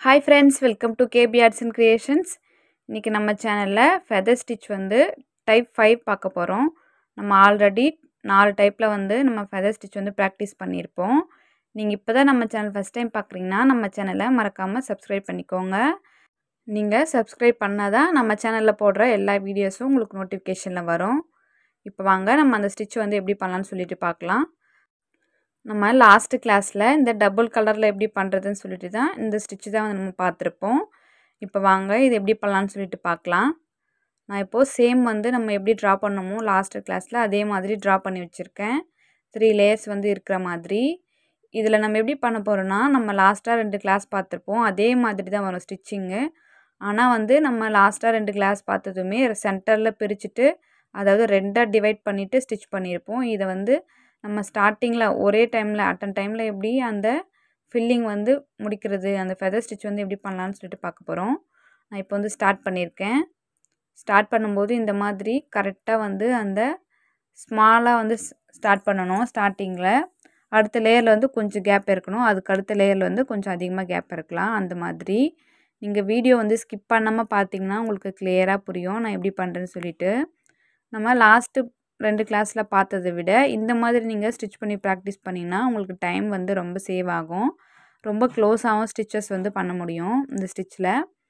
hi friends welcome to K P arts and creations இன்றைக்கி நம்ம சேனலில் ஃபெதர் ஸ்டிச் வந்து டைப் ஃபைவ் பார்க்க போகிறோம் நம்ம ஆல்ரெடி நாலு டைப்பில் வந்து நம்ம ஃபெதர் ஸ்டிச் வந்து ப்ராக்டிஸ் பண்ணியிருப்போம் நீங்கள் இப்போ தான் நம்ம சேனல் ஃபஸ்ட் டைம் பார்க்குறீங்கன்னா நம்ம சேனலை மறக்காமல் சப்ஸ்கிரைப் பண்ணிக்கோங்க நீங்கள் சப்ஸ்கிரைப் பண்ணால் தான் நம்ம சேனலில் போடுற எல்லா வீடியோஸும் உங்களுக்கு நோட்டிஃபிகேஷனில் வரும் இப்போ வாங்க நம்ம அந்த ஸ்டிச் வந்து எப்படி பண்ணலான்னு சொல்லிட்டு பார்க்கலாம் நம்ம லாஸ்ட்டு கிளாஸில் இந்த டபுள் கலரில் எப்படி பண்ணுறதுன்னு சொல்லிட்டு தான் இந்த ஸ்டிச்சு தான் வந்து நம்ம பார்த்துருப்போம் இப்போ வாங்க இது எப்படி பண்ணலான்னு சொல்லிட்டு பார்க்கலாம் நான் இப்போது சேம் வந்து நம்ம எப்படி ட்ரா பண்ணமோ லாஸ்ட்டு கிளாஸில் அதே மாதிரி ட்ரா பண்ணி வச்சுருக்கேன் த்ரீ லேயர்ஸ் வந்து இருக்கிற மாதிரி இதில் நம்ம எப்படி பண்ண போகிறோன்னா நம்ம லாஸ்ட்டாக ரெண்டு கிளாஸ் பார்த்துருப்போம் அதே மாதிரி தான் வரும் ஸ்டிச்சிங்கு ஆனால் வந்து நம்ம லாஸ்ட்டாக ரெண்டு கிளாஸ் பார்த்ததுமே சென்டரில் பிரிச்சுட்டு அதாவது ரெண்டாக டிவைட் பண்ணிவிட்டு ஸ்டிச் பண்ணியிருப்போம் இதை வந்து நம்ம ஸ்டார்டிங்கில் ஒரே டைமில் அட்டன் டைமில் எப்படி அந்த ஃபில்லிங் வந்து முடிக்கிறது அந்த ஃபெதர் ஸ்டிச் வந்து எப்படி பண்ணலான்னு சொல்லிட்டு பார்க்க போகிறோம் நான் இப்போ வந்து ஸ்டார்ட் பண்ணியிருக்கேன் ஸ்டார்ட் பண்ணும்போது இந்த மாதிரி கரெக்டாக வந்து அந்த ஸ்மாலாக வந்து ஸ்டார்ட் பண்ணணும் ஸ்டார்டிங்கில் அடுத்த லேயரில் வந்து கொஞ்சம் கேப் இருக்கணும் அதுக்கு அடுத்த லேயரில் வந்து கொஞ்சம் அதிகமாக கேப் இருக்கலாம் அந்த மாதிரி நீங்கள் வீடியோ வந்து ஸ்கிப் பண்ணாமல் பார்த்தீங்கன்னா உங்களுக்கு கிளியராக புரியும் நான் எப்படி பண்ணுறேன்னு சொல்லிட்டு நம்ம லாஸ்ட்டு ரெண்டு கிளாஸில் பார்த்ததை விட இந்த மாதிரி நீங்கள் ஸ்டிச் பண்ணி ப்ராக்டிஸ் பண்ணிங்கன்னா உங்களுக்கு டைம் வந்து ரொம்ப சேவ் ஆகும் ரொம்ப க்ளோஸாகவும் ஸ்டிச்சஸ் வந்து பண்ண முடியும் இந்த ஸ்டிச்சில்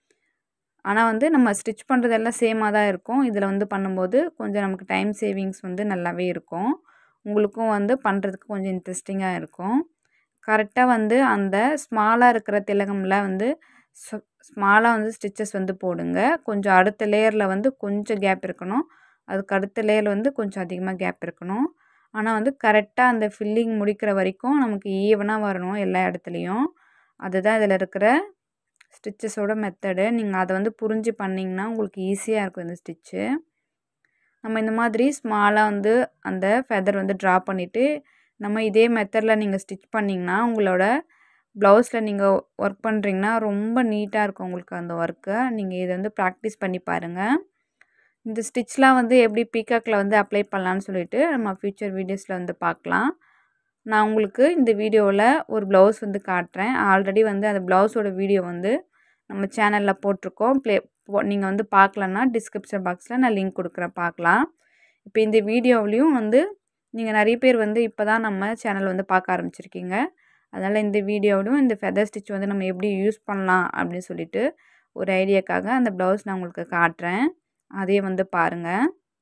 ஆனால் வந்து நம்ம ஸ்டிச் பண்ணுறதெல்லாம் சேமாக தான் இருக்கும் இதில் வந்து பண்ணும்போது கொஞ்சம் நமக்கு டைம் சேவிங்ஸ் வந்து நல்லாவே இருக்கும் உங்களுக்கும் வந்து பண்ணுறதுக்கு கொஞ்சம் இன்ட்ரெஸ்டிங்காக இருக்கும் கரெக்டாக வந்து அந்த ஸ்மாலாக இருக்கிற திலகமில் வந்து ஸ்மாலாக வந்து ஸ்டிச்சஸ் வந்து போடுங்க கொஞ்சம் அடுத்த லேயரில் வந்து கொஞ்சம் கேப் இருக்கணும் அதுக்கு அடுத்த லேயர் வந்து கொஞ்சம் அதிகமாக கேப் இருக்கணும் ஆனால் வந்து கரெக்டாக அந்த ஃபில்லிங் முடிக்கிற வரைக்கும் நமக்கு ஈவனாக வரணும் எல்லா இடத்துலையும் அதுதான் இதில் இருக்கிற ஸ்டிச்சஸோட மெத்தடு நீங்கள் அதை வந்து புரிஞ்சு பண்ணிங்கன்னா உங்களுக்கு ஈஸியாக இருக்கும் இந்த ஸ்டிச்சு நம்ம இந்த மாதிரி ஸ்மாலாக வந்து அந்த ஃபெதர் வந்து ட்ரா பண்ணிவிட்டு நம்ம இதே மெத்தடில் நீங்கள் ஸ்டிச் பண்ணிங்கன்னா உங்களோட ப்ளவுஸில் நீங்கள் ஒர்க் பண்ணுறீங்கன்னா ரொம்ப நீட்டாக இருக்கும் உங்களுக்கு அந்த ஒர்க்கு நீங்கள் இதை வந்து ப்ராக்டிஸ் பண்ணி பாருங்கள் இந்த ஸ்டிச்லாம் வந்து எப்படி பீக்காக்கில் வந்து அப்ளை பண்ணலான்னு சொல்லிட்டு நம்ம ஃப்யூச்சர் வீடியோஸில் வந்து பார்க்கலாம் நான் உங்களுக்கு இந்த வீடியோவில் ஒரு ப்ளவுஸ் வந்து காட்டுறேன் ஆல்ரெடி வந்து அந்த ப்ளவுஸோட வீடியோ வந்து நம்ம சேனலில் போட்டிருக்கோம் ப்ளே நீங்கள் வந்து பார்க்கலன்னா டிஸ்கிரிப்ஷன் பாக்ஸில் நான் லிங்க் கொடுக்குறேன் பார்க்கலாம் இப்போ இந்த வீடியோவிலையும் வந்து நீங்கள் நிறைய பேர் வந்து இப்போ தான் நம்ம சேனல் வந்து பார்க்க ஆரம்பிச்சிருக்கீங்க அதனால் இந்த வீடியோவிலும் இந்த ஃபெதர் ஸ்டிச் வந்து நம்ம எப்படி யூஸ் பண்ணலாம் அப்படின்னு சொல்லிட்டு ஒரு ஐடியாக்காக அந்த ப்ளவுஸ் நான் உங்களுக்கு காட்டுறேன் அதையும் வந்து பாருங்கள்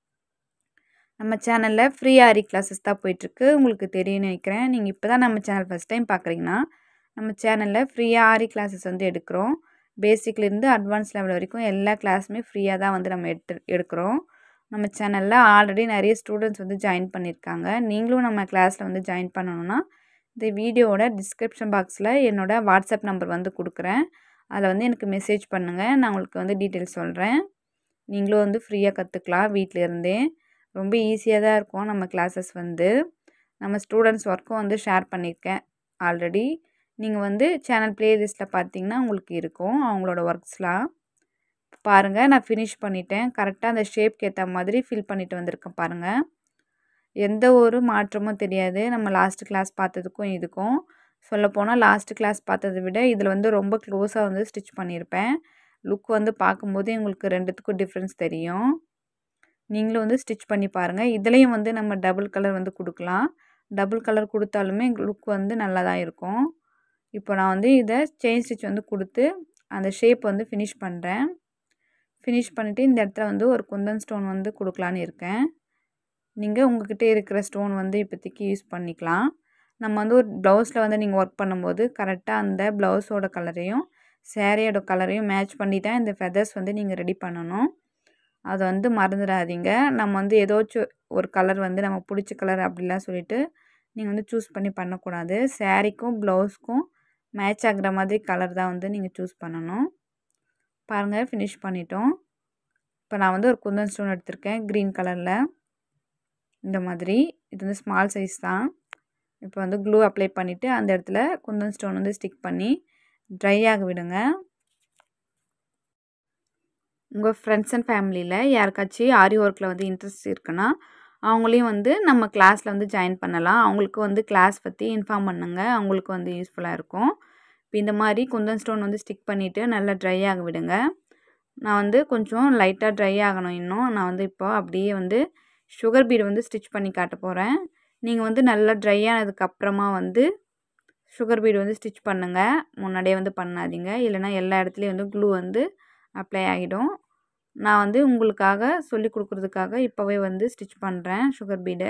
நம்ம சேனலில் ஃப்ரீ ஆரி கிளாஸஸ் தான் போயிட்டுருக்கு உங்களுக்கு தெரியும்னு நினைக்கிறேன் நீங்கள் இப்போ தான் நம்ம சேனல் ஃபஸ்ட் டைம் பார்க்குறீங்கன்னா நம்ம சேனலில் ஃப்ரீயாக ஆரி கிளாஸஸ் வந்து எடுக்கிறோம் பேசிக்லேருந்து அட்வான்ஸ் லெவல் வரைக்கும் எல்லா கிளாஸுமே ஃப்ரீயாக தான் வந்து நம்ம எடுத்து எடுக்கிறோம் நம்ம சேனலில் ஆல்ரெடி நிறைய ஸ்டூடெண்ட்ஸ் வந்து ஜாயின் பண்ணியிருக்காங்க நீங்களும் நம்ம கிளாஸில் வந்து ஜாயின் பண்ணணுன்னா இந்த வீடியோவோட டிஸ்கிரிப்ஷன் பாக்ஸில் என்னோடய வாட்ஸ்அப் நம்பர் வந்து கொடுக்குறேன் அதில் வந்து எனக்கு மெசேஜ் பண்ணுங்கள் நான் உங்களுக்கு வந்து டீட்டெயில்ஸ் சொல்கிறேன் நீங்களும் வந்து ஃப்ரீயாக கற்றுக்கலாம் வீட்டிலேருந்தே ரொம்ப ஈஸியாக தான் இருக்கும் நம்ம கிளாஸஸ் வந்து நம்ம ஸ்டூடெண்ட்ஸ் ஒர்க்கும் வந்து ஷேர் பண்ணியிருக்கேன் ஆல்ரெடி நீங்கள் வந்து சேனல் ப்ளேலிஸ்ட்டில் பார்த்தீங்கன்னா உங்களுக்கு இருக்கும் அவங்களோட ஒர்க்ஸ்லாம் பாருங்கள் நான் ஃபினிஷ் பண்ணிட்டேன் கரெக்டாக அந்த ஷேப்க்கு ஏற்ற மாதிரி ஃபில் பண்ணிட்டு வந்திருக்கேன் பாருங்கள் எந்த ஒரு மாற்றமும் தெரியாது நம்ம லாஸ்ட்டு கிளாஸ் பார்த்ததுக்கும் இதுக்கும் சொல்லப்போனால் லாஸ்ட்டு கிளாஸ் பார்த்ததை விட இதில் வந்து ரொம்ப க்ளோஸாக வந்து ஸ்டிச் பண்ணியிருப்பேன் லுக் வந்து பார்க்கும்போது உங்களுக்கு ரெண்டுத்துக்கும் டிஃப்ரென்ஸ் தெரியும் நீங்களும் வந்து ஸ்டிச் பண்ணி பாருங்கள் இதுலேயும் வந்து நம்ம டபுள் கலர் வந்து கொடுக்கலாம் டபுள் கலர் கொடுத்தாலுமே லுக் வந்து நல்லா தான் இருக்கும் இப்போ நான் வந்து இதை செயின் ஸ்டிச் வந்து கொடுத்து அந்த ஷேப் வந்து ஃபினிஷ் பண்ணுறேன் ஃபினிஷ் பண்ணிவிட்டு இந்த இடத்துல வந்து ஒரு குந்தன் ஸ்டோன் வந்து கொடுக்கலான்னு இருக்கேன் நீங்கள் உங்கள்கிட்ட இருக்கிற ஸ்டோன் வந்து இப்போதைக்கு யூஸ் பண்ணிக்கலாம் நம்ம வந்து ஒரு ப்ளவுஸில் வந்து நீங்கள் ஒர்க் பண்ணும்போது கரெக்டாக அந்த ப்ளவுஸோட கலரையும் சேரீயோட கலரையும் மேட்ச் பண்ணி தான் இந்த ஃபெதர்ஸ் வந்து நீங்கள் ரெடி பண்ணணும் அதை வந்து மறந்துடாதீங்க நம்ம வந்து ஏதாச்சும் ஒரு கலர் வந்து நம்ம பிடிச்ச கலர் அப்படிலாம் சொல்லிட்டு நீங்கள் வந்து சூஸ் பண்ணி பண்ணக்கூடாது சேரீக்கும் ப்ளவுஸ்க்கும் மேட்ச் ஆகிற மாதிரி கலர் தான் வந்து நீங்கள் சூஸ் பண்ணணும் பாருங்கள் ஃபினிஷ் பண்ணிட்டோம் இப்போ நான் வந்து ஒரு குந்தன் ஸ்டோன் எடுத்திருக்கேன் க்ரீன் கலரில் இந்த மாதிரி இது வந்து ஸ்மால் சைஸ் தான் இப்போ வந்து க்ளூ அப்ளை பண்ணிவிட்டு அந்த இடத்துல குந்தன் ஸ்டோன் வந்து ஸ்டிக் பண்ணி ட்ரை ஆக விடுங்க உங்கள் ஃப்ரெண்ட்ஸ் அண்ட் ஃபேமிலியில் யாருக்காச்சும் ஆரி ஒர்க்கில் வந்து இன்ட்ரெஸ்ட் இருக்குன்னா அவங்களையும் வந்து நம்ம கிளாஸில் வந்து ஜாயின் பண்ணலாம் அவங்களுக்கு வந்து கிளாஸ் பற்றி இன்ஃபார்ம் பண்ணுங்கள் அவங்களுக்கு வந்து யூஸ்ஃபுல்லாக இருக்கும் இப்போ இந்த மாதிரி குந்தன் ஸ்டோன் வந்து ஸ்டிக் பண்ணிவிட்டு நல்லா ட்ரை ஆக விடுங்க நான் வந்து கொஞ்சம் லைட்டாக ட்ரை ஆகணும் இன்னும் நான் வந்து இப்போ அப்படியே வந்து சுகர் பீடு வந்து ஸ்டிச் பண்ணி காட்ட போகிறேன் நீங்கள் வந்து நல்லா ட்ரை ஆனதுக்கப்புறமா வந்து சுகர் பீடு வந்து ஸ்டிச் பண்ணுங்கள் முன்னாடியே வந்து பண்ணாதீங்க இல்லைனா எல்லா இடத்துலையும் வந்து க்ளூ வந்து அப்ளை ஆகிடும் நான் வந்து உங்களுக்காக சொல்லி கொடுக்குறதுக்காக இப்போவே வந்து ஸ்டிச் பண்ணுறேன் சுகர் பீடு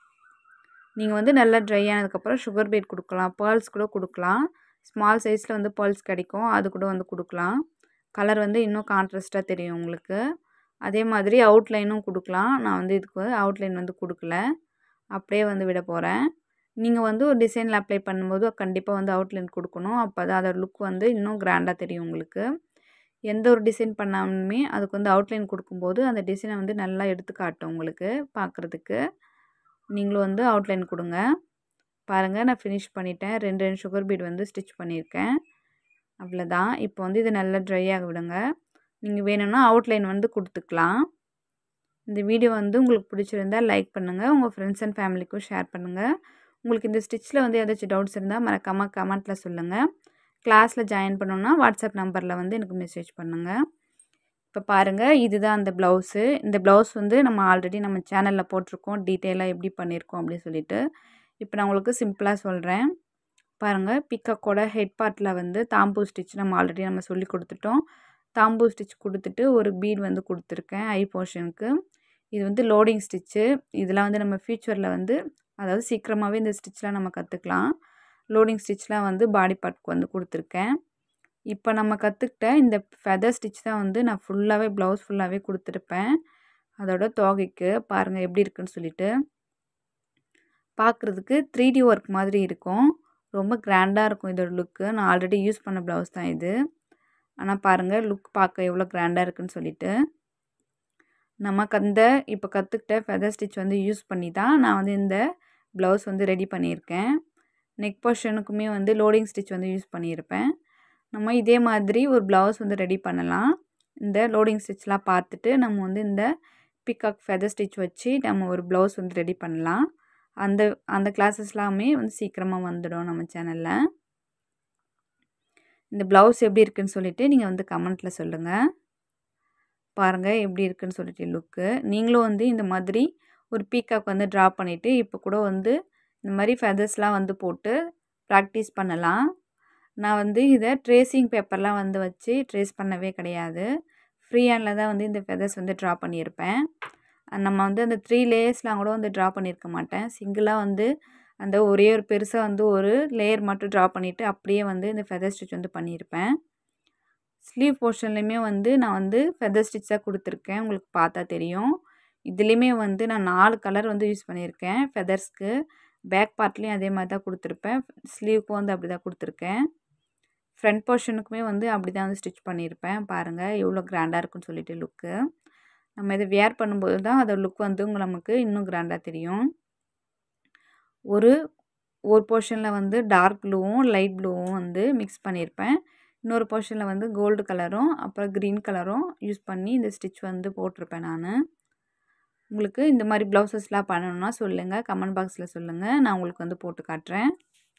நீங்கள் வந்து நல்லா ட்ரை ஆனதுக்கப்புறம் சுகர் பீட் கொடுக்கலாம் பேர்ல்ஸ் கூட கொடுக்கலாம் ஸ்மால் சைஸில் வந்து பேர்ல்ஸ் கிடைக்கும் அது கூட வந்து கொடுக்கலாம் கலர் வந்து இன்னும் கான்ட்ராஸ்ட்டாக தெரியும் உங்களுக்கு அதே மாதிரி அவுட்லைனும் கொடுக்கலாம் நான் வந்து இதுக்கு அவுட்லைன் வந்து கொடுக்கல அப்படியே வந்து விட போகிறேன் நீங்கள் வந்து ஒரு டிசைனில் அப்ளை பண்ணும்போது கண்டிப்பாக வந்து அவுட்லைன் கொடுக்கணும் அப்போ தான் அதோட லுக் வந்து இன்னும் கிராண்டாக தெரியும் உங்களுக்கு எந்த ஒரு டிசைன் பண்ணாலுமே அதுக்கு வந்து அவுட்லைன் கொடுக்கும்போது அந்த டிசைனை வந்து நல்லா எடுத்து காட்டும் உங்களுக்கு பார்க்குறதுக்கு நீங்களும் வந்து அவுட்லைன் கொடுங்க பாருங்கள் நான் ஃபினிஷ் பண்ணிட்டேன் ரெண்டு ரெண்டு சுகர் பீட் வந்து ஸ்டிச் பண்ணியிருக்கேன் அவ்வளோதான் இப்போ வந்து இதை நல்லா ட்ரை ஆக விடுங்க நீங்கள் வேணும்னா அவுட்லைன் வந்து கொடுத்துக்கலாம் இந்த வீடியோ வந்து உங்களுக்கு பிடிச்சிருந்தால் லைக் பண்ணுங்கள் உங்கள் ஃப்ரெண்ட்ஸ் அண்ட் ஃபேமிலிக்கும் ஷேர் பண்ணுங்கள் உங்களுக்கு இந்த ஸ்டிச்சில் வந்து ஏதாச்சும் டவுட்ஸ் இருந்தால் மறக்காமல் கமெண்ட்டில் சொல்லுங்கள் கிளாஸில் ஜாயின் பண்ணணுன்னா வாட்ஸ்அப் நம்பரில் வந்து எனக்கு மெசேஜ் பண்ணுங்கள் இப்போ பாருங்கள் இதுதான் அந்த ப்ளவுஸு இந்த ப்ளவுஸ் வந்து நம்ம ஆல்ரெடி நம்ம சேனலில் போட்டிருக்கோம் டீட்டெயிலாக எப்படி பண்ணியிருக்கோம் அப்படின்னு சொல்லிட்டு இப்போ நான் உங்களுக்கு சிம்பிளாக சொல்கிறேன் பாருங்கள் பிக்கக்கோட ஹெட் பார்ட்டில் வந்து தாம்பூ ஸ்டிச் நம்ம ஆல்ரெடி நம்ம சொல்லி கொடுத்துட்டோம் தாம்பூ ஸ்டிச் கொடுத்துட்டு ஒரு பீட் வந்து கொடுத்துருக்கேன் ஐ போர்ஷனுக்கு இது வந்து லோடிங் ஸ்டிச்சு இதெல்லாம் வந்து நம்ம ஃப்யூச்சரில் வந்து அதாவது சீக்கிரமாகவே இந்த ஸ்டிச்லாம் நம்ம கற்றுக்கலாம் லோடிங் ஸ்டிச்லாம் வந்து பாடி பார்ட்க்கு வந்து கொடுத்துருக்கேன் இப்போ நம்ம கற்றுக்கிட்ட இந்த ஃபெதர் ஸ்டிச் தான் வந்து நான் ஃபுல்லாகவே ப்ளவுஸ் ஃபுல்லாகவே கொடுத்துருப்பேன் அதோட தோகைக்கு பாருங்கள் எப்படி இருக்குன்னு சொல்லிட்டு பார்க்குறதுக்கு த்ரீ டி ஒர்க் மாதிரி இருக்கும் ரொம்ப கிராண்டாக இருக்கும் இதோட லுக்கு நான் ஆல்ரெடி யூஸ் பண்ண ப்ளவுஸ் தான் இது ஆனால் பாருங்கள் லுக் பார்க்க எவ்வளோ கிராண்டாக இருக்குன்னு சொல்லிட்டு நமக்கு அந்த இப்போ கற்றுக்கிட்ட ஃபெதர் ஸ்டிச் வந்து யூஸ் பண்ணி தான் நான் வந்து இந்த ப்ளவுஸ் வந்து ரெடி பண்ணியிருக்கேன் நெக் போர்ஷனுக்குமே வந்து லோடிங் ஸ்டிச் வந்து யூஸ் பண்ணியிருப்பேன் நம்ம இதே மாதிரி ஒரு ப்ளவுஸ் வந்து ரெடி பண்ணலாம் இந்த லோடிங் ஸ்டிச்லாம் பார்த்துட்டு நம்ம வந்து இந்த பிக்காக் ஃபெதர் ஸ்டிச் வச்சு நம்ம ஒரு ப்ளவுஸ் வந்து ரெடி பண்ணலாம் அந்த அந்த கிளாஸஸ்லாமே வந்து சீக்கிரமாக வந்துடும் நம்ம சேனலில் இந்த ப்ளவுஸ் எப்படி இருக்குன்னு சொல்லிவிட்டு நீங்கள் வந்து கமெண்ட்டில் சொல்லுங்கள் பாருங்கள் எப்படி இருக்குன்னு சொல்லிட்டு லுக்கு நீங்களும் வந்து இந்த மாதிரி ஒரு பீக்காக் வந்து ட்ரா பண்ணிவிட்டு இப்போ கூட வந்து இந்த மாதிரி ஃபெதர்ஸ்லாம் வந்து போட்டு ப்ராக்டிஸ் பண்ணலாம் நான் வந்து இதை ட்ரேசிங் பேப்பர்லாம் வந்து வச்சு ட்ரேஸ் பண்ணவே கிடையாது ஃப்ரீ ஹேண்டில் தான் வந்து இந்த ஃபெதர்ஸ் வந்து ட்ரா பண்ணியிருப்பேன் நம்ம வந்து அந்த த்ரீ லேயர்ஸ்லாம் கூட வந்து ட்ரா பண்ணியிருக்க மாட்டேன் சிங்கிளாக வந்து அந்த ஒரே ஒரு பெருசாக வந்து ஒரு லேயர் மட்டும் ட்ரா பண்ணிவிட்டு அப்படியே வந்து இந்த ஃபெதர் ஸ்டிச் வந்து பண்ணியிருப்பேன் ஸ்லீவ் போர்ஷன்லேயுமே வந்து நான் வந்து ஃபெதர் ஸ்டிச் தான் கொடுத்துருக்கேன் உங்களுக்கு பார்த்தா தெரியும் இதுலேயுமே வந்து நான் நாலு கலர் வந்து யூஸ் பண்ணியிருக்கேன் ஃபெதர்ஸ்க்கு பேக் பார்ட்லேயும் அதே மாதிரி தான் கொடுத்துருப்பேன் ஸ்லீவ்க்கும் வந்து அப்படி தான் கொடுத்துருக்கேன் ஃப்ரண்ட் போர்ஷனுக்குமே வந்து அப்படி தான் வந்து ஸ்டிச் பண்ணியிருப்பேன் பாருங்கள் எவ்வளோ கிராண்டாக இருக்குன்னு சொல்லிட்டு லுக்கு நம்ம இதை வியர் பண்ணும்போது தான் அதோட லுக் வந்து உங்கள் நமக்கு இன்னும் கிராண்டாக தெரியும் ஒரு ஒரு போர்ஷனில் வந்து டார்க் ப்ளூவும் லைட் ப்ளூவும் வந்து மிக்ஸ் பண்ணியிருப்பேன் இன்னொரு போர்ஷனில் வந்து கோல்டு கலரும் அப்புறம் க்ரீன் கலரும் யூஸ் பண்ணி இந்த ஸ்டிச் வந்து போட்டிருப்பேன் நான் உங்களுக்கு இந்த மாதிரி ப்ளவுசஸ்லாம் பண்ணணுன்னா சொல்லுங்கள் கமெண்ட் பாக்ஸில் சொல்லுங்கள் நான் உங்களுக்கு வந்து போட்டு காட்டுறேன்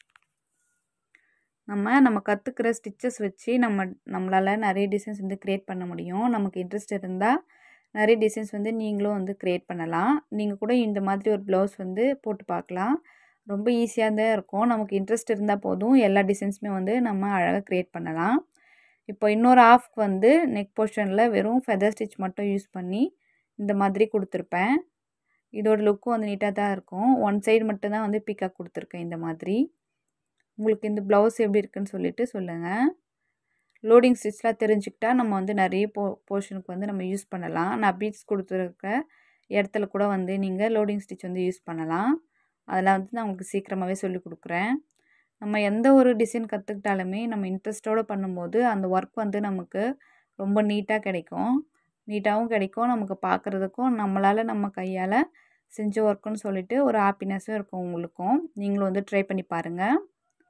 நம்ம நம்ம கற்றுக்கிற ஸ்டிச்சஸ் வச்சு நம்ம நம்மளால் நிறைய டிசைன்ஸ் வந்து க்ரியேட் பண்ண முடியும் நமக்கு இன்ட்ரெஸ்ட் இருந்தால் நிறைய டிசைன்ஸ் வந்து நீங்களும் வந்து க்ரியேட் பண்ணலாம் நீங்கள் கூட இந்த மாதிரி ஒரு ப்ளவுஸ் வந்து போட்டு பார்க்கலாம் ரொம்ப ஈஸியாக தான் இருக்கும் நமக்கு இன்ட்ரெஸ்ட் இருந்தால் போதும் எல்லா டிசைன்ஸுமே வந்து நம்ம அழகாக க்ரியேட் பண்ணலாம் இப்போ இன்னொரு ஆஃப்க்கு வந்து நெக் போர்ஷனில் வெறும் ஃபெதர் ஸ்டிச் மட்டும் யூஸ் பண்ணி இந்த மாதிரி கொடுத்துருப்பேன் இதோட லுக்கும் வந்து நீட்டாக தான் இருக்கும் ஒன் சைடு மட்டும் தான் வந்து பிக்காக் கொடுத்துருக்கேன் இந்த மாதிரி உங்களுக்கு இந்த ப்ளவுஸ் எப்படி இருக்குன்னு சொல்லிட்டு சொல்லுங்கள் லோடிங் ஸ்டிச்லாம் தெரிஞ்சுக்கிட்டா நம்ம வந்து நிறைய போ போர்ஷனுக்கு வந்து நம்ம யூஸ் பண்ணலாம் நான் பீட்ஸ் கொடுத்துருக்க இடத்துல கூட வந்து நீங்கள் லோடிங் ஸ்டிச் வந்து யூஸ் பண்ணலாம் அதெல்லாம் வந்து நான் உங்களுக்கு சீக்கிரமாகவே சொல்லி கொடுக்குறேன் நம்ம எந்த ஒரு டிசைன் கற்றுக்கிட்டாலுமே நம்ம இன்ட்ரெஸ்ட்டோடு பண்ணும்போது அந்த ஒர்க் வந்து நமக்கு ரொம்ப நீட்டாக கிடைக்கும் நீட்டாகவும் கிடைக்கும் நமக்கு பார்க்குறதுக்கும் நம்மளால் நம்ம கையால் செஞ்ச ஒர்க்குன்னு சொல்லிட்டு ஒரு ஹாப்பினஸும் இருக்கும் உங்களுக்கும் நீங்களும் வந்து ட்ரை பண்ணி பாருங்கள்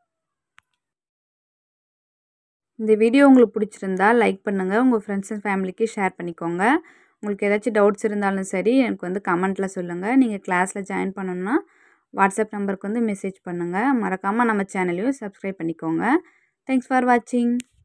இந்த வீடியோ உங்களுக்கு பிடிச்சிருந்தா லைக் பண்ணுங்கள் உங்கள் ஃப்ரெண்ட்ஸ் அண்ட் ஃபேமிலிக்கு ஷேர் பண்ணிக்கோங்க உங்களுக்கு ஏதாச்சும் டவுட்ஸ் இருந்தாலும் சரி எனக்கு வந்து கமெண்ட்டில் சொல்லுங்கள் நீங்கள் கிளாஸில் ஜாயின் பண்ணணுன்னா வாட்ஸ்அப் நம்பருக்கு வந்து மெசேஜ் பண்ணுங்கள் மறக்காமல் நம்ம சேனலையும் சப்ஸ்கிரைப் பண்ணிக்கோங்க தேங்க்ஸ் ஃபார் வாட்சிங்